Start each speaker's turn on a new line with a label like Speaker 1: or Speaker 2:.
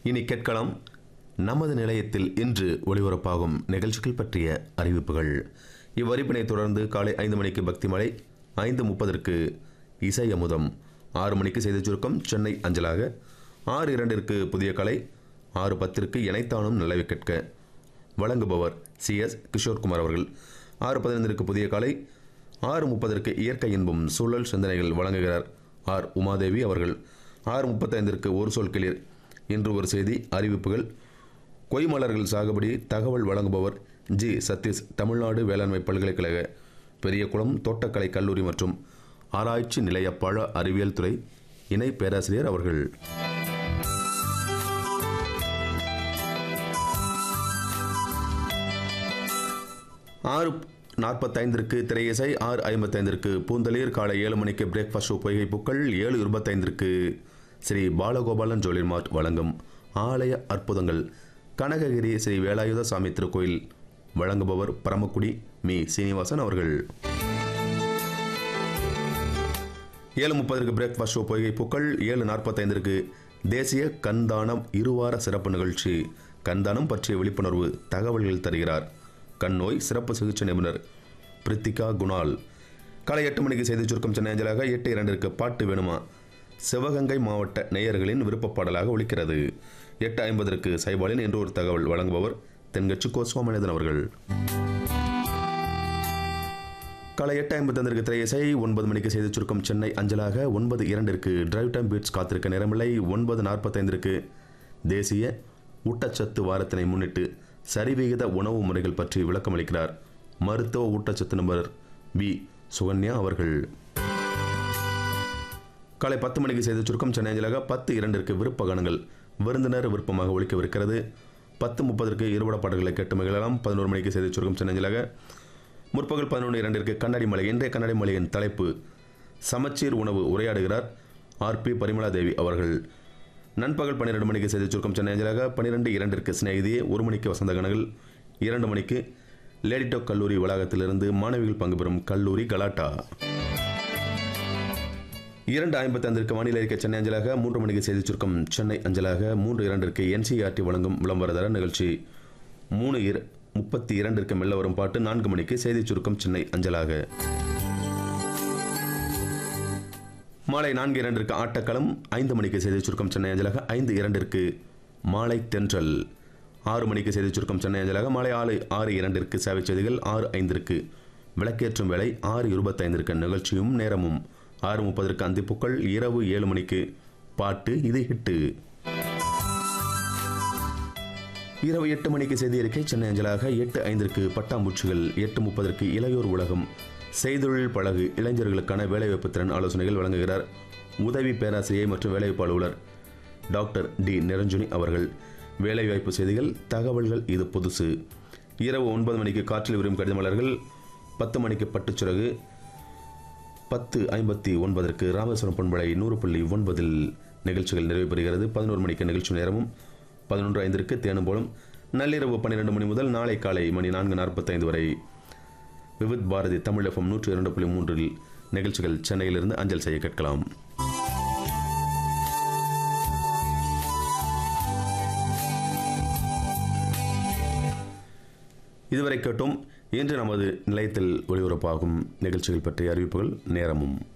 Speaker 1: இனி கேட்கலாம் நமது நிலையத்தில் இன்று ஒளிபரப்பாகும் நிகழ்ச்சிகள் பற்றிய அறிவிப்புகள் இவ்வறிப்பினை தொடர்ந்து காலை ஐந்து மணிக்கு பக்தி மலை ஐந்து முப்பதற்கு இசை அமுதம் ஆறு மணிக்கு செய்திச் சுருக்கம் சென்னை அஞ்சலாக ஆறு இரண்டிற்கு புதிய கலை ஆறு பத்திற்கு இணைத்தானும் நிலவை கேட்க வழங்குபவர் சி எஸ் கிஷோர்குமார் அவர்கள் ஆறு பதினைந்திற்கு புதிய காலை ஆறு முப்பதற்கு இயற்கை இன்பம் சூழல் சிந்தனைகள் வழங்குகிறார் ஆர் உமாதேவி அவர்கள் ஆறு முப்பத்தைந்திற்கு ஒரு சொல் கிளிர் இன்று ஒரு செய்தி அறிவிப்புகள் கொய்மலர்கள் சாகுபடி தகவல் வழங்குபவர் ஜி சதீஷ் தமிழ்நாடு வேளாண்மை பல்கலைக்கழக பெரியகுளம் தோட்டக்கலை கல்லூரி மற்றும் ஆராய்ச்சி நிலைய பழ அறிவியல் துறை இணை பேராசிரியர் அவர்கள் ஆறு நாற்பத்தைந்திற்கு திரையிசை ஆறு ஐம்பத்தைந்திற்கு பூந்தளிர் காலை ஏழு மணிக்கு பிரேக்ஃபாஸ்ட் ஷோ பொய்கை பூக்கள் ஏழு இருபத்தைந்திற்கு ஸ்ரீ பாலகோபாலன் ஜுவல்லரி மார்ட் வழங்கும் ஆலய அற்புதங்கள் கனககிரி ஸ்ரீ வேலாயுத சாமி திருக்கோயில் வழங்குபவர் பரமக்குடி மீ சீனிவாசன் அவர்கள் ஏழு முப்பதற்கு பிரேக்ஃபாஸ்ட் ஷோ பொய்கை பூக்கள் ஏழு நாற்பத்தைந்திற்கு தேசிய கண்தானம் இருவார சிறப்பு நிகழ்ச்சி கண்தானம் பற்றிய விழிப்புணர்வு தகவல்கள் தருகிறார் கண் நோய் சிறப்பு சிகிச்சை நிபுணர் பிரித்திகா குணால் காலை எட்டு மணிக்கு செய்தி சுருக்கம் சென்னை அஞ்சலாக எட்டு இரண்டிற்கு பாட்டு வேணுமா சிவகங்கை மாவட்ட நேயர்களின் விருப்பப் பாடலாக ஒலிக்கிறது எட்டு ஐம்பதற்கு சைபாலின் என்று ஒரு தகவல் வழங்குபவர் தென்கட்சி கோ சோமநாதன் அவர்கள் காலை எட்டு ஐம்பத்தந்திற்கு திரையிசை ஒன்பது மணிக்கு செய்தி சுருக்கம் சென்னை அஞ்சலாக ஒன்பது இரண்டிற்கு டிரைவ் டைம் பீட்ஸ் காத்திருக்க நேரமில்லை ஒன்பது நாற்பத்தைந்திற்கு தேசிய ஊட்டச்சத்து வாரத்தினை முன்னிட்டு சரிவிகித உணவு முறைகள் பற்றி விளக்கமளிக்கிறார் மருத்துவ ஊட்டச்சத்து நிபுணர் வி சுகன்யா அவர்கள் காலை பத்து மணிக்கு செய்தி சுருக்கம் சென்னை அஞ்சலாக பத்து இரண்டிற்கு விருப்ப கணங்கள் விருந்தினர் விருப்பமாக ஒழிக்கவிருக்கிறது பத்து முப்பதற்கு இருபட பாடல்களை கேட்டு மகிழலாம் பதினோரு மணிக்கு செய்தி சுருக்கம் சென்னை அஞ்சலாக முற்பகல் பதினொன்று இரண்டிற்கு கண்ணாடி மலை இன்றைய கண்ணாடி மலையின் தலைப்பு சமச்சீர் உணவு உரையாடுகிறார் ஆர் பி பரிமளாதேவி அவர்கள் நண்பகல் பன்னிரெண்டு மணிக்கு செய்தி சுருக்கம் சென்னை அஞ்சலாக பன்னிரெண்டு இரண்டிற்கு சிநேகிதியே ஒரு மணிக்கு வசந்த கனகள் இரண்டு மணிக்கு லேடிடோக் கல்லூரி வளாகத்திலிருந்து மாணவிகள் பங்கு பெறும் கல்லூரி கலாட்டா இரண்டு ஐம்பத்தைந்திற்கு வானிலை அறிக்கை சென்னை அஞ்சலாக மூன்று மணிக்கு செய்தி சுருக்கம் சென்னை அஞ்சலாக மூன்று இரண்டிற்கு என்சிஆர்டி வழங்கும் விளம்பரதர நிகழ்ச்சி மூணு இர முப்பத்தி இரண்டிற்கு மெல்ல வரும் பாட்டு நான்கு மணிக்கு செய்தி சுருக்கம் சென்னை அஞ்சலாக மாலை நான்கு இரண்டிற்கு ஆட்டக்களம் ஐந்து மணிக்கு செய்தி சுருக்கம் சென்னை அஞ்சலாக ஐந்து இரண்டிற்கு மாலை தென்றல் ஆறு மணிக்கு செய்தி சுருக்கம் சென்னை அஞ்சலாக மாலை ஆறு ஆறு இரண்டிற்கு சேவை செய்திகள் ஆறு ஐந்திற்கு விளக்கேற்றும் வேலை ஆறு இருபத்தைந்திற்கு நிகழ்ச்சியும் நேரமும் ஆறு முப்பதற்கு அந்திப்புக்கள் இரவு ஏழு மணிக்கு பாட்டு இது ஹிட்டு இரவு எட்டு மணிக்கு செய்தி அறிக்கை சென்னை அஞ்சலாக எட்டு ஐந்திற்கு பட்டாம்பூச்சிகள் எட்டு முப்பதற்கு இளையோர் உலகம் செய்தொழில் பழகு இளைஞர்களுக்கான வேலைவாய்ப்பு திறன் ஆலோசனைகள் வழங்குகிறார் உதவி பேராசிரியை மற்றும் வேலைவாய்ப்பு அலுவலர் டாக்டர் டி நிரஞ்சனி அவர்கள் வேலைவாய்ப்பு செய்திகள் தகவல்கள் இது புதுசு இரவு ஒன்பது மணிக்கு காற்றில் விரும் கடிதமலர்கள் பத்து மணிக்கு பட்டுச்சிறகு பத்து ஐம்பத்தி ஒன்பதற்கு ராமேஸ்வரம் பண்பலை நூறு புள்ளி ஒன்பதில் நிகழ்ச்சிகள் நிறைவு பெறுகிறது பதினோரு மணிக்கு நிகழ்ச்சி நேரமும் பதினொன்று ஐந்திற்கு தேனும் போலும் நள்ளிரவு பன்னிரெண்டு மணி முதல் நாளை காலை மணி நான்கு நாற்பத்தைந்து வரை விவித் பாரதி தமிழ் எஃப்எம் நூற்றி இரண்டு புள்ளி மூன்றில் நிகழ்ச்சிகள் சென்னையிலிருந்து அஞ்சல் செய்ய கேட்கலாம் இதுவரை கேட்டோம் இன்று நமது நிலையத்தில் ஒளிபரப்பாகும் நிகழ்ச்சிகள் பற்றிய அறிவிப்புகள் நேரமும்